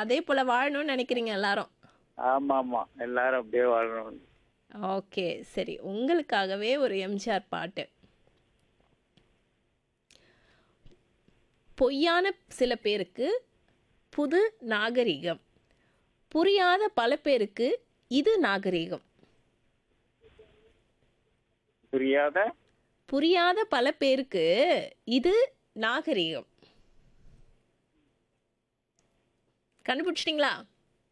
அதே போல வாழணும்னு நினைக்கிறீங்க எல்லாரும் ஆமா ஆமா எல்லாரும் அப்படியே வாழணும் ஓகே சரி உங்களுக்காகவே ஒரு எம்ஜிஆர் பாட்டு பொய்யான சில பேருக்கு புது நாகரிகம் புரியாத பல பேருக்கு இது நாகரிகம் புரியாத புரியாத பல பேருக்கு இது நாகரிகம் கண்டுபிடிச்சிட்டிங்களா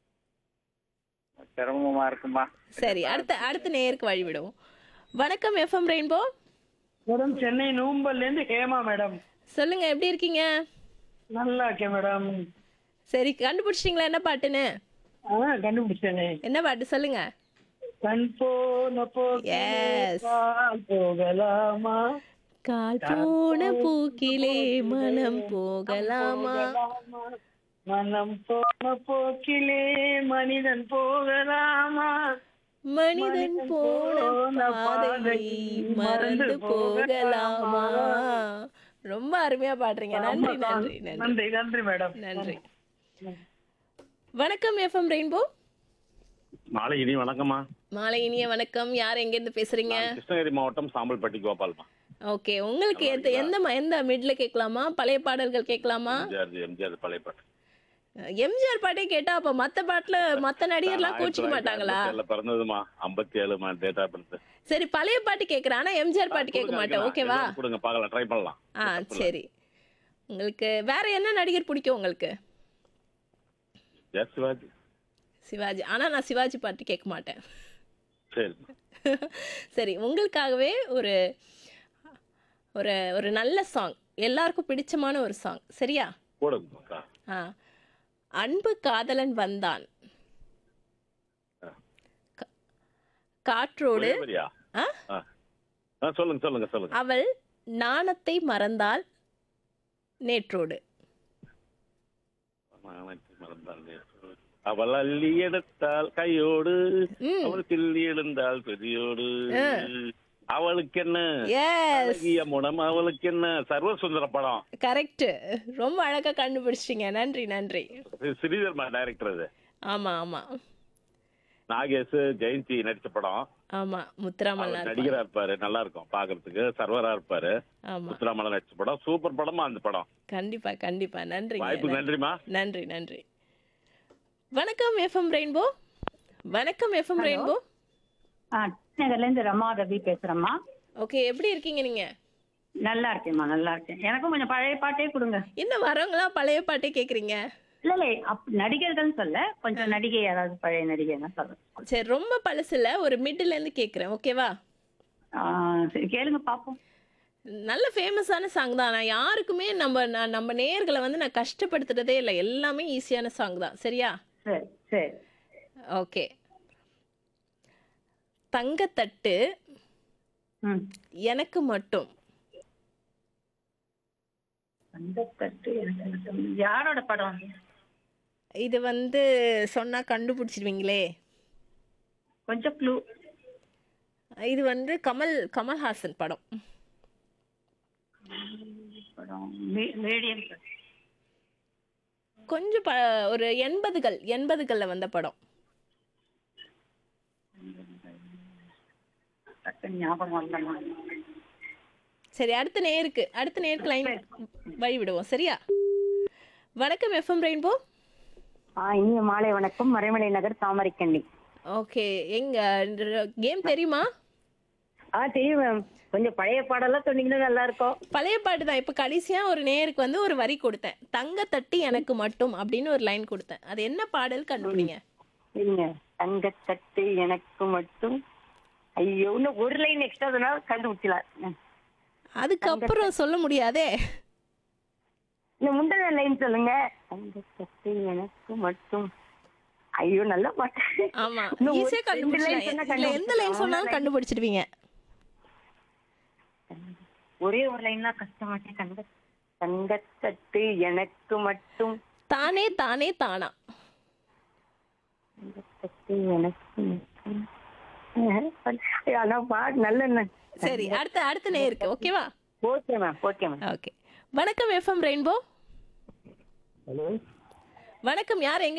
சிரமமா இருக்குமா சரி அடுத்த அடுத்த நேருக்கு வழிவிடுவோம் வணக்கம் எஃப்எம் ரெயின்போ மேடம் சென்னை நூம்பல்ல இருந்து ஹேமா மேடம் சொல்லுங்க எப்படி இருக்கீங்க நல்லா இருக்கேன் மேடம் சரி கண்டுபிடிச்சிட்டிங்களா என்ன பாட்டுன்னு ஆ கண்டுபிடிச்சேனே என்ன பாட்டு சொல்லுங்க கண் போன Yes. போக்கால் போகலாமா கால் போன பூக்கிலே மனம் போகலாமா போகலாமா? மனம் போன போக்கிலே மனிதன் போகலாமா மனிதன் போன பாதை மறந்து போகலாமா ரொம்ப அருமையா பாடுறீங்க நன்றி நன்றி நன்றி நன்றி நன்றி மேடம் நன்றி வணக்கம் எஃப்எம் ரெயின்போ மாலை இனி வணக்கம்மா மாலை இனிய வணக்கம் யார் எங்க இருந்து பேசுறீங்க நான் கிருஷ்ணகிரி மாவட்டம் சாம்பல்பட்டி கோபால்மா ஓகே உங்களுக்கு எந்த எந்த ம- எந்த மிட்ல கேட்கலாமா பழைய பாடல்கள் கேட்கலாமா எம்ஜிஆர் எம்ஜிஆர் பழைய பாட்டு எம்ஜிஆர் பாட்டே கேட்டா அப்ப மத்த பாட்டுல மத்த நடிகர்லாம் கோச்சிக்க மாட்டாங்களா ஏழுல பிறந்ததுமா ஐம்பத்தி ஏழுமா டேட் ஆஃப் பர்த் சரி பழைய பாட்டு கேக்குறேன் ஆனா எம்ஜிஆர் பாட்டு கேட்க மாட்டேன் ஓகேவா கொடுங்க பார்க்கலாம் ட்ரை பண்ணலாம் ஆ சரி உங்களுக்கு வேற என்ன நடிகர் பிடிக்கும் உங்களுக்கு எஸ் சிவாஜி சிவாஜி ஆனா நான் சிவாஜி பாட்டு கேட்க மாட்டேன் சரி சரி உங்களுக்காகவே ஒரு ஒரு ஒரு நல்ல சாங் எல்லாருக்கும் பிடிச்சமான ஒரு சாங் சரியா போடுங்கக்கா ஆ அன்பு காதலன் வந்தான் கா- காற்றோடு ஒரே வரியா ஆ? ஆ. ஆ, சொல்லுங்க சொல்லுங்க சொல்லுங்க அவள் நாணத்தை மறந்தாள் நேற்றோடு நாணத்தை மறந்தாள் நேற்று. அவள் அள்ளி எடுத்தால் கையோடு ம். அவள் கிள்ளி எழுந்தால் பெரியோடு அவளுக்கு என்ன எஸ் அழகிய முடம் அவளுக்கு என்ன சர்வ சுந்தர படம் கரெக்ட் ரொம்ப அழகா கண்டுபிடிச்சிட்டீங்க நன்றி நன்றி இது ஸ்ரீதர்மா டைரக்டர் அது ஆமா ஆமா நாகேஷ் ஜெயந்தி நடிச்ச படம் ஆமா முத்துராமன் அவர் நடிகரா இருப்பாரு நல்லா இருக்கும் பாக்குறதுக்கு சர்வரா இருப்பாரு ஆமா முத்துராமல நடிச்ச படம் சூப்பர் படமா அந்த படம் கண்டிப்பா கண்டிப்பா நன்றிங்க வாய்ப்பு நன்றிமா நன்றி நன்றி வணக்கம் எஃப்எம் ரெயின்போ வணக்கம் எஃப்எம் ரெயின்போ ஆ நகர்ல இருந்து ரமா ரவி பேசுறேம்மா ஓகே எப்படி இருக்கீங்க நீங்க நல்லா இருக்கேம்மா நல்லா இருக்கேன் எனக்கும் கொஞ்சம் பழைய பாட்டே கொடுங்க என்ன வரவங்களா பழைய பாட்டே கேக்குறீங்க இல்ல இல்ல அப் நடிகர்கள் சொல்ல கொஞ்சம் நடிகை யாராவது பழைய நடிகைன்னா சொல்றேன் சரி ரொம்ப பழசு இல்ல ஒரு மிடில் இருந்து கேக்குறேன் ஓகேவா ஆ, சரி கேளுங்க பாப்போம் நல்ல ஃபேமஸான சாங் தான் நான் யாருக்குமே நம்ம நான் நம்ம நேயர்களை வந்து நான் கஷ்டப்படுத்துறதே இல்லை எல்லாமே ஈஸியான சாங் தான் சரியா சரி சரி ஓகே தங்கத்தட்டு ம் எனக்கு மட்டும் அந்த தட்டு எனக்கு மட்டும். யாரோட படம் இது வந்து சொன்னா கண்டுபிடிச்சிடுவீங்களே கொஞ்சம் க்ளூ இது வந்து கமல் கமல்ஹாசன் படம் படம் மீடியம் கொஞ்சம் ப ஒரு எண்பதுகள் எண்பதுகளில் வந்த படம் டக்குன்னு ஞாபகம் வரலம்மா சரி அடுத்த நேருக்கு அடுத்த நேருக்கு லைன் வழி விடுவோம் சரியா வணக்கம் எஃப்எம் ரெயின்போ ஆ இனிய மாலை வணக்கம் மறைமலை நகர் தாமரைக்கண்ணி ஓகே எங்க கேம் தெரியுமா ஆ தெரியும் மேம் கொஞ்சம் பழைய பாடலாம் சொன்னீங்கன்னா நல்லா இருக்கும் பழைய பாட்டு தான் இப்போ கடைசியாக ஒரு நேருக்கு வந்து ஒரு வரி கொடுத்தேன் தங்க தட்டி எனக்கு மட்டும் அப்படின்னு ஒரு லைன் கொடுத்தேன் அது என்ன பாடல் கண்டுபிடிங்க இல்லைங்க தங்கத்தட்டு எனக்கு மட்டும் ஐயோ இன்னும் ஒரு லைன் எக்ஸ்ட்ரா சொன்னா கண்டுபிடிச்சலாம் அதுக்கப்புறம் சொல்ல முடியாதே இந்த முந்தின லைன் சொல்லுங்க தங்கத்தட்டு எனக்கு மட்டும் ஐயோ நல்ல பாட்டு ஆமா இன்னும் ஒரு ஈஸியாக ரெண்டு line கண்டுபிடிச்சலாம் சொன்னா இல்ல எந்த லைன் சொன்னாலும் கண்டுபிடிச்சிடுவீங்க ஒரே ஒரு லைன் தான் கஷ்டமாச்சு தங்க தங்கத்தட்டு எனக்கு மட்டும் தானே தானே தானா தங்கத்தட்டு எனக்கு மட்டும் ஐயோ, ஆனா பாட்டு நல்ல சரி அடுத்த அடுத்த நேருக்கு ஓகேவா okay ma'am okay ma'am okay வணக்கம் எஃப்எம் ரெயின்போ ஹலோ வணக்கம் யார் எங்க